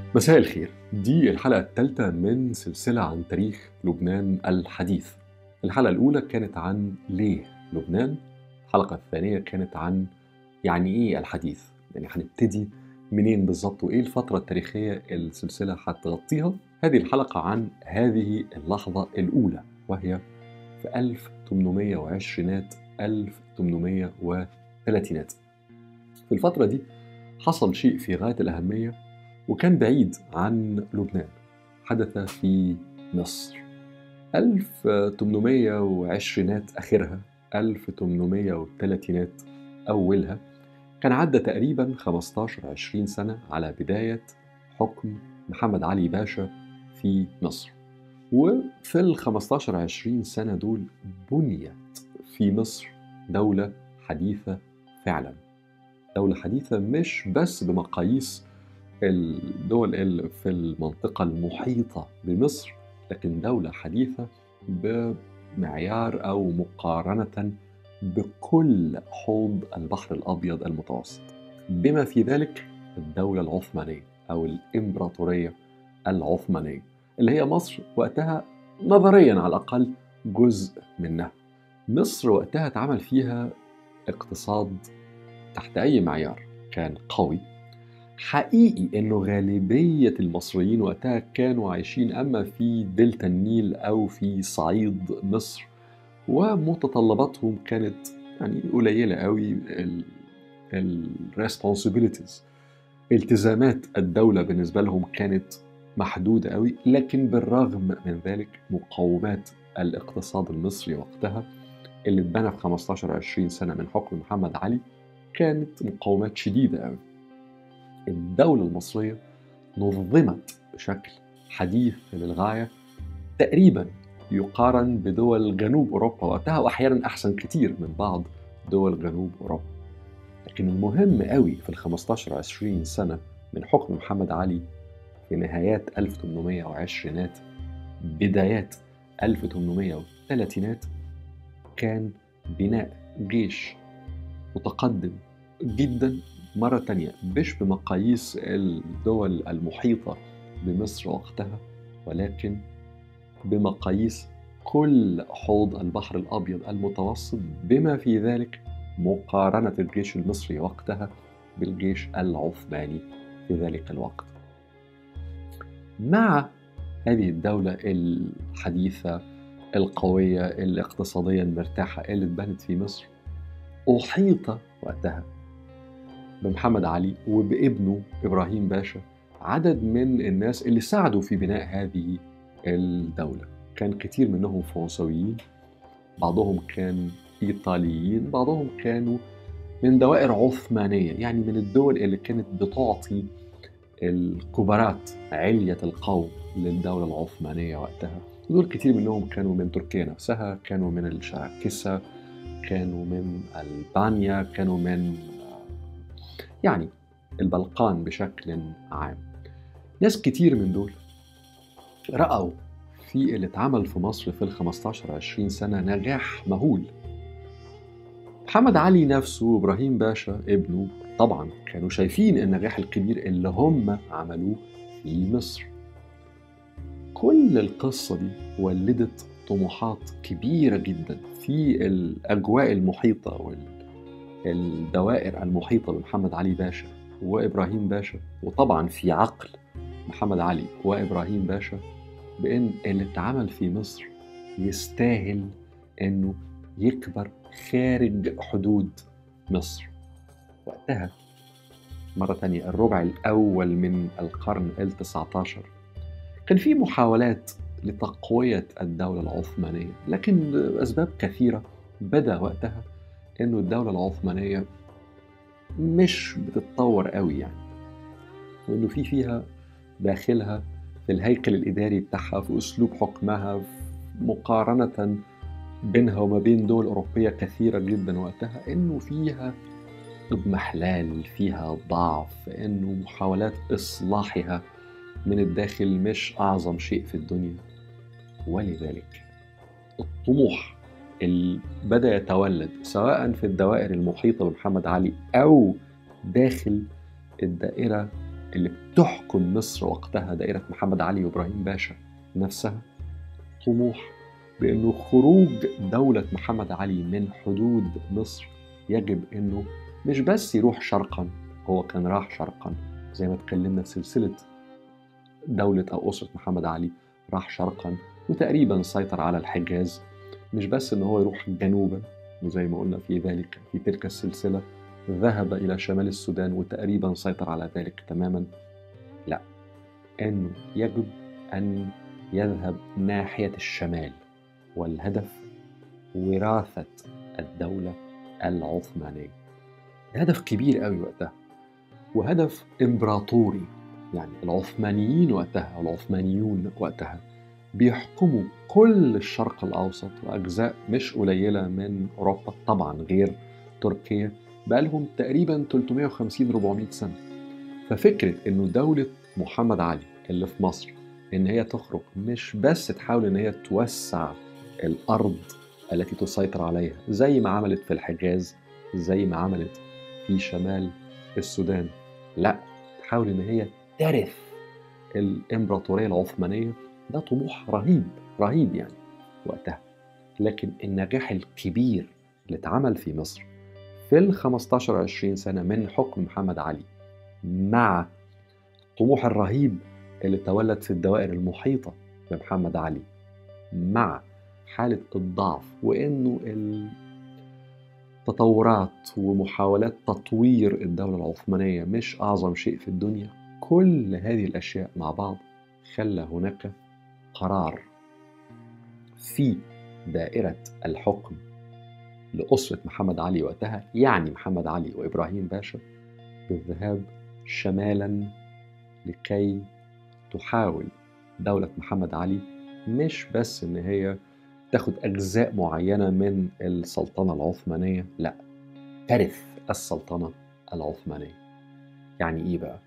مساء الخير دي الحلقة الثالثة من سلسلة عن تاريخ لبنان الحديث الحلقة الأولى كانت عن ليه لبنان الحلقة الثانية كانت عن يعني إيه الحديث يعني هنبتدي منين بالظبط وإيه الفترة التاريخية السلسلة هتغطيها هذه الحلقة عن هذه اللحظة الأولى وهي في 1820 1830 في الفترة دي حصل شيء في غاية الأهمية وكان بعيد عن لبنان حدث في مصر 1820 آخرها 1830 أولها كان عدى تقريبا 15 20 سنة على بداية حكم محمد علي باشا في مصر وفي ال 15 20 سنة دول بنيت في مصر دولة حديثة فعلا دولة حديثة مش بس بمقاييس الدول اللي في المنطقة المحيطة بمصر لكن دولة حديثة بمعيار أو مقارنة بكل حوض البحر الأبيض المتوسط بما في ذلك الدولة العثمانية أو الإمبراطورية العثمانية اللي هي مصر وقتها نظريا على الأقل جزء منها مصر وقتها اتعمل فيها اقتصاد تحت أي معيار كان قوي حقيقي انه غالبيه المصريين وقتها كانوا عايشين اما في دلتا النيل او في صعيد مصر ومتطلباتهم كانت يعني قليله قوي الريسبونسبيلتيز التزامات الدوله بالنسبه لهم كانت محدوده قوي لكن بالرغم من ذلك مقومات الاقتصاد المصري وقتها اللي اتبنى في 15 20 سنه من حكم محمد علي كانت مقومات شديده قوي الدولة المصرية نظمت بشكل حديث للغاية تقريبا يقارن بدول جنوب أوروبا وقتها وأحيانا أحسن كتير من بعض دول جنوب أوروبا لكن المهم قوي في ال 15 20 سنة من حكم محمد علي في نهايات 1820 بدايات 1830 كان بناء جيش متقدم جدا مرة تانية مش بمقاييس الدول المحيطة بمصر وقتها ولكن بمقاييس كل حوض البحر الأبيض المتوسط بما في ذلك مقارنة الجيش المصري وقتها بالجيش العثماني في ذلك الوقت. مع هذه الدولة الحديثة القوية الاقتصاديا المرتاحة اللي اتبنت في مصر أحيط وقتها بمحمد علي وبابنه إبراهيم باشا عدد من الناس اللي ساعدوا في بناء هذه الدولة كان كتير منهم فرنسويين بعضهم كان إيطاليين بعضهم كانوا من دوائر عثمانية يعني من الدول اللي كانت بتعطي الكبرات علية القوم للدولة العثمانية وقتها دول كتير منهم كانوا من تركيا نفسها كانوا من الشراكسة كانوا من ألبانيا كانوا من يعني البلقان بشكل عام ناس كتير من دول رأوا في اللي اتعمل في مصر في ال 15 20 سنة نجاح مهول محمد علي نفسه وإبراهيم باشا ابنه طبعا كانوا شايفين النجاح الكبير اللي هم عملوه في مصر كل القصة دي ولدت طموحات كبيرة جدا في الأجواء المحيطة والدوائر المحيطة بمحمد علي باشا وإبراهيم باشا وطبعا في عقل محمد علي وإبراهيم باشا بأن اللي اتعمل في مصر يستاهل أنه يكبر خارج حدود مصر وقتها مرة تانية الربع الأول من القرن التسعة عشر كان في محاولات لتقوية الدولة العثمانية لكن لأسباب كثيرة بدا وقتها أنه الدولة العثمانية مش بتتطور قوي يعني وأنه في فيها داخلها في الهيكل الإداري بتاعها في أسلوب حكمها مقارنة بينها وما بين دول أوروبية كثيرة جدا وقتها إنه فيها اضمحلال فيها ضعف إنه محاولات إصلاحها من الداخل مش أعظم شيء في الدنيا ولذلك الطموح اللي بدأ يتولد سواء في الدوائر المحيطة بمحمد علي أو داخل الدائرة اللي بتحكم مصر وقتها دائرة محمد علي وإبراهيم باشا نفسها طموح بأنه خروج دولة محمد علي من حدود مصر يجب أنه مش بس يروح شرقا هو كان راح شرقا زي ما اتكلمنا في سلسلة دولة أو أسرة محمد علي راح شرقا وتقريبا سيطر على الحجاز مش بس ان هو يروح جنوبا وزي ما قلنا في ذلك في تلك السلسلة ذهب إلى شمال السودان وتقريبا سيطر على ذلك تماما لا أنه يجب أن يذهب ناحية الشمال والهدف وراثة الدولة العثمانية هدف كبير قوي وقتها وهدف إمبراطوري يعني العثمانيين وقتها العثمانيون وقتها بيحكموا كل الشرق الأوسط وأجزاء مش قليلة من أوروبا طبعا غير تركيا بقالهم تقريبا 350 400 سنة ففكرة إنه دولة محمد علي اللي في مصر إن هي تخرج مش بس تحاول إن هي توسع الأرض التي تسيطر عليها زي ما عملت في الحجاز زي ما عملت في شمال السودان لا تحاول إن هي ترث الإمبراطورية العثمانية ده طموح رهيب رهيب يعني وقتها لكن النجاح الكبير اللي اتعمل في مصر في ال 15 20 سنة من حكم محمد علي مع الطموح الرهيب اللي تولد في الدوائر المحيطة بمحمد علي مع حالة الضعف وإنه التطورات ومحاولات تطوير الدولة العثمانية مش أعظم شيء في الدنيا كل هذه الأشياء مع بعض خلى هناك قرار في دائرة الحكم لأسرة محمد علي وقتها يعني محمد علي وإبراهيم باشا بالذهاب شمالا لكي تحاول دولة محمد علي مش بس إن هي تاخد أجزاء معينة من السلطنة العثمانية لا ترث السلطنة العثمانية يعني إيه بقى؟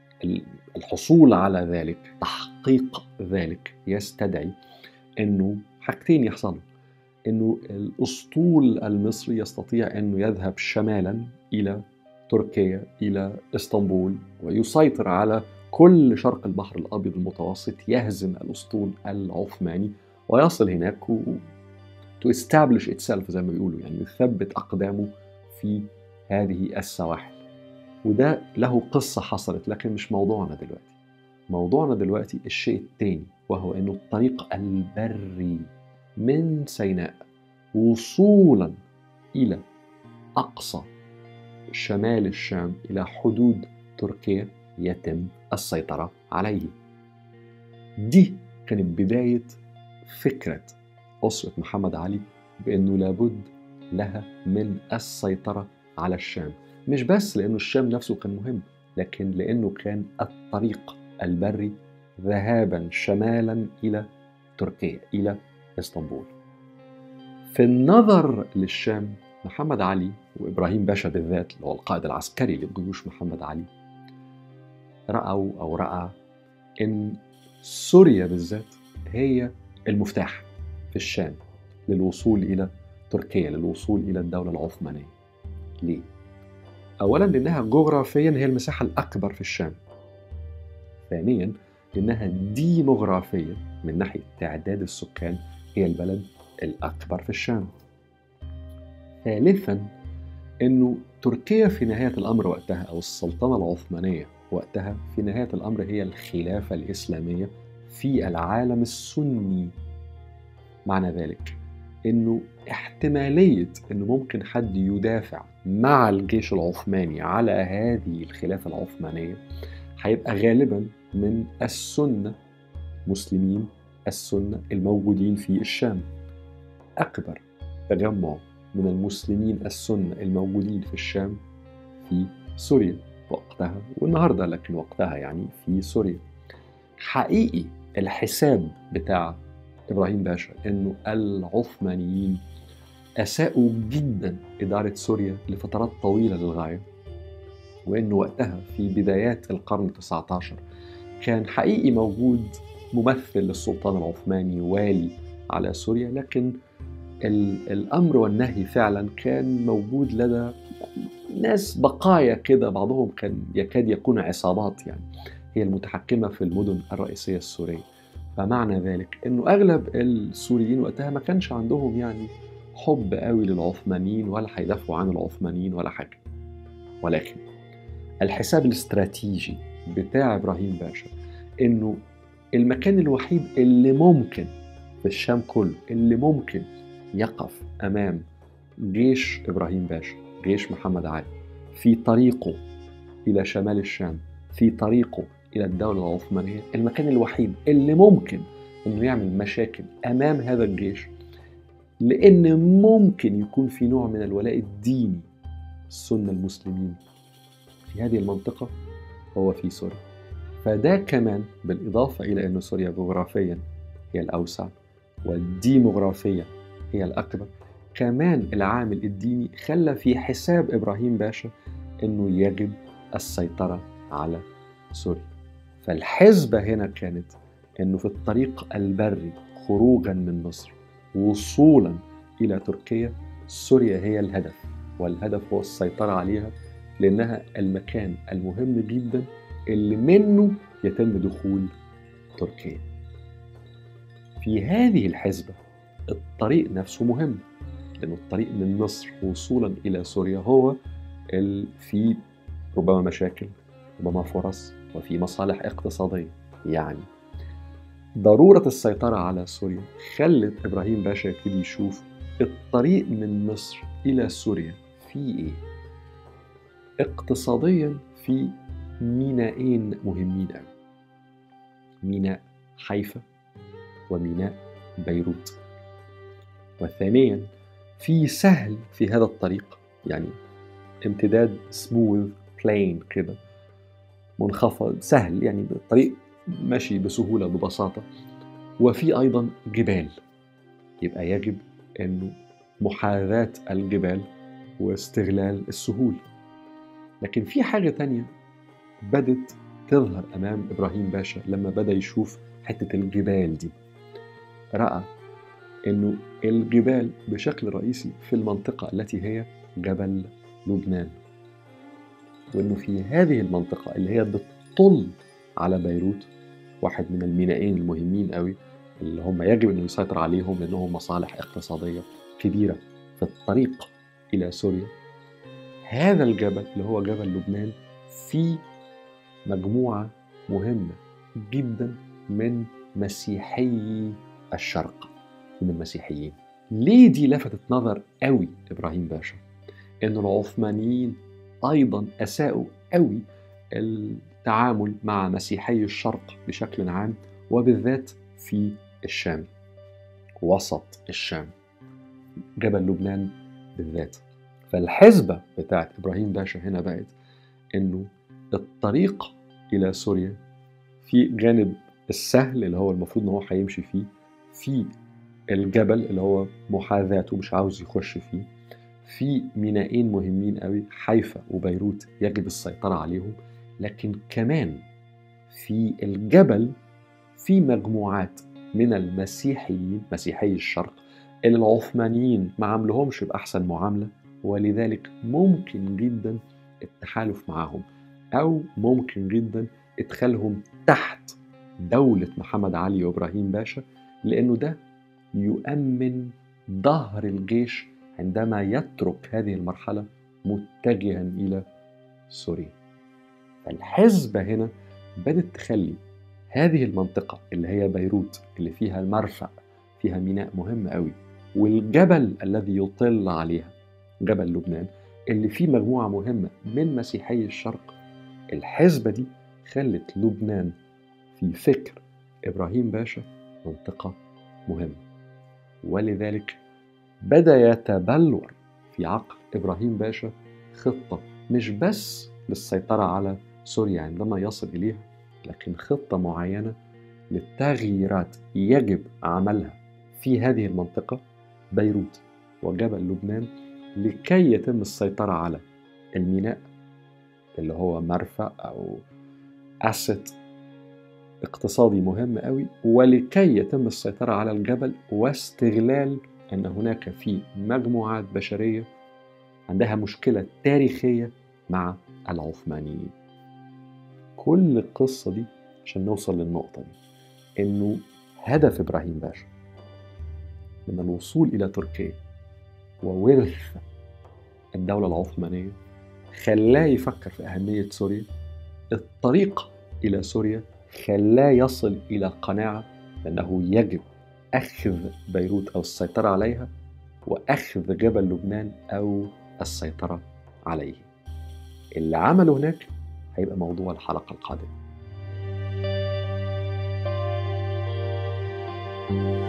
الحصول على ذلك تحقيق ذلك يستدعي انه حاجتين يحصلوا انه الاسطول المصري يستطيع انه يذهب شمالا الى تركيا الى اسطنبول ويسيطر على كل شرق البحر الابيض المتوسط يهزم الاسطول العثماني ويصل هناك و to establish itself زي ما بيقولوا يعني يثبت اقدامه في هذه السواحل وده له قصة حصلت لكن مش موضوعنا دلوقتي موضوعنا دلوقتي الشيء التاني وهو انه الطريق البري من سيناء وصولا الى اقصى شمال الشام الى حدود تركيا يتم السيطرة عليه دي كانت بداية فكرة أسرة محمد علي بأنه لابد لها من السيطرة على الشام مش بس لأنه الشام نفسه كان مهم لكن لأنه كان الطريق البري ذهابا شمالا إلى تركيا إلى اسطنبول في النظر للشام محمد علي وإبراهيم باشا بالذات اللي هو القائد العسكري لجيوش محمد علي رأوا أو رأى إن سوريا بالذات هي المفتاح في الشام للوصول إلى تركيا للوصول إلى الدولة العثمانية ليه؟ أولا لأنها جغرافيا هي المساحة الأكبر في الشام ثانيا لأنها ديموغرافيا من ناحية تعداد السكان هي البلد الأكبر في الشام ثالثا أنه تركيا في نهاية الأمر وقتها أو السلطنة العثمانية وقتها في نهاية الأمر هي الخلافة الإسلامية في العالم السني معنى ذلك انه احتماليه انه ممكن حد يدافع مع الجيش العثماني على هذه الخلافه العثمانيه هيبقى غالبا من السنه مسلمين السنه الموجودين في الشام اكبر تجمع من المسلمين السنه الموجودين في الشام في سوريا وقتها والنهارده لكن وقتها يعني في سوريا حقيقي الحساب بتاع ابراهيم باشا انه العثمانيين اساءوا جدا اداره سوريا لفترات طويله للغايه وانه وقتها في بدايات القرن ال19 كان حقيقي موجود ممثل للسلطان العثماني والي على سوريا لكن الامر والنهي فعلا كان موجود لدى ناس بقايا كده بعضهم كان يكاد يكون عصابات يعني هي المتحكمة في المدن الرئيسية السورية فمعنى ذلك انه اغلب السوريين وقتها ما كانش عندهم يعني حب قوي للعثمانيين ولا هيدافعوا عن العثمانيين ولا حاجة ولكن الحساب الاستراتيجي بتاع ابراهيم باشا انه المكان الوحيد اللي ممكن في الشام كله اللي ممكن يقف امام جيش ابراهيم باشا جيش محمد علي في طريقه الى شمال الشام في طريقه الى الدوله العثمانيه المكان الوحيد اللي ممكن انه يعمل مشاكل امام هذا الجيش لان ممكن يكون في نوع من الولاء الديني السنه المسلمين في هذه المنطقه هو في سوريا فده كمان بالاضافه الى ان سوريا جغرافيا هي الاوسع والديموغرافيا هي الاكبر كمان العامل الديني خلى في حساب ابراهيم باشا انه يجب السيطره على سوريا فالحسبه هنا كانت انه في الطريق البري خروجا من مصر وصولا الى تركيا سوريا هي الهدف والهدف هو السيطره عليها لانها المكان المهم جدا اللي منه يتم دخول تركيا في هذه الحسبه الطريق نفسه مهم لأن الطريق من مصر وصولا إلى سوريا هو في ربما مشاكل ربما فرص وفي مصالح اقتصادية يعني ضرورة السيطرة على سوريا خلت إبراهيم باشا يبتدي يشوف الطريق من مصر إلى سوريا في إيه؟ اقتصاديا في مينائين مهمين أوي ميناء حيفا وميناء بيروت وثانيا في سهل في هذا الطريق يعني امتداد سموث بلين كده منخفض سهل يعني الطريق ماشي بسهولة ببساطة وفي أيضا جبال يبقى يجب أنه محاذاة الجبال واستغلال السهول لكن في حاجة تانية بدت تظهر أمام إبراهيم باشا لما بدأ يشوف حتة الجبال دي رأى انه الجبال بشكل رئيسي في المنطقه التي هي جبل لبنان وانه في هذه المنطقه اللي هي بتطل على بيروت واحد من المينائين المهمين قوي اللي هم يجب انه يسيطر عليهم لانهم مصالح اقتصاديه كبيره في الطريق الى سوريا هذا الجبل اللي هو جبل لبنان في مجموعه مهمه جدا من مسيحي الشرق من المسيحيين ليه دي لفتت نظر قوي إبراهيم باشا إن العثمانيين أيضا أساءوا قوي التعامل مع مسيحي الشرق بشكل عام وبالذات في الشام وسط الشام جبل لبنان بالذات فالحسبة بتاعت إبراهيم باشا هنا بقت إنه الطريق إلى سوريا في جانب السهل اللي هو المفروض إن هو هيمشي فيه في الجبل اللي هو محاذاته مش عاوز يخش فيه في مينائين مهمين قوي حيفا وبيروت يجب السيطرة عليهم لكن كمان في الجبل في مجموعات من المسيحيين مسيحي الشرق اللي العثمانيين ما عاملهمش بأحسن معاملة ولذلك ممكن جدا التحالف معهم أو ممكن جدا إدخالهم تحت دولة محمد علي وإبراهيم باشا لأنه ده يؤمن ظهر الجيش عندما يترك هذه المرحلة متجها إلى سوريا فالحزبة هنا بدأت تخلي هذه المنطقة اللي هي بيروت اللي فيها المرفأ فيها ميناء مهم قوي والجبل الذي يطل عليها جبل لبنان اللي فيه مجموعة مهمة من مسيحي الشرق الحزبة دي خلت لبنان في فكر إبراهيم باشا منطقة مهمة ولذلك بدا يتبلور في عقل ابراهيم باشا خطه مش بس للسيطره على سوريا عندما يصل اليها لكن خطه معينه للتغييرات يجب عملها في هذه المنطقه بيروت وجبل لبنان لكي يتم السيطره على الميناء اللي هو مرفأ او اسيت اقتصادي مهم قوي ولكي يتم السيطرة على الجبل واستغلال أن هناك في مجموعات بشرية عندها مشكلة تاريخية مع العثمانيين كل القصة دي عشان نوصل للنقطة دي إنه هدف إبراهيم باشا من الوصول إلى تركيا وورث الدولة العثمانية خلاه يفكر في أهمية سوريا الطريق إلى سوريا خلاه يصل إلى قناعة أنه يجب أخذ بيروت أو السيطرة عليها وأخذ جبل لبنان أو السيطرة عليه اللي عمله هناك هيبقى موضوع الحلقة القادمة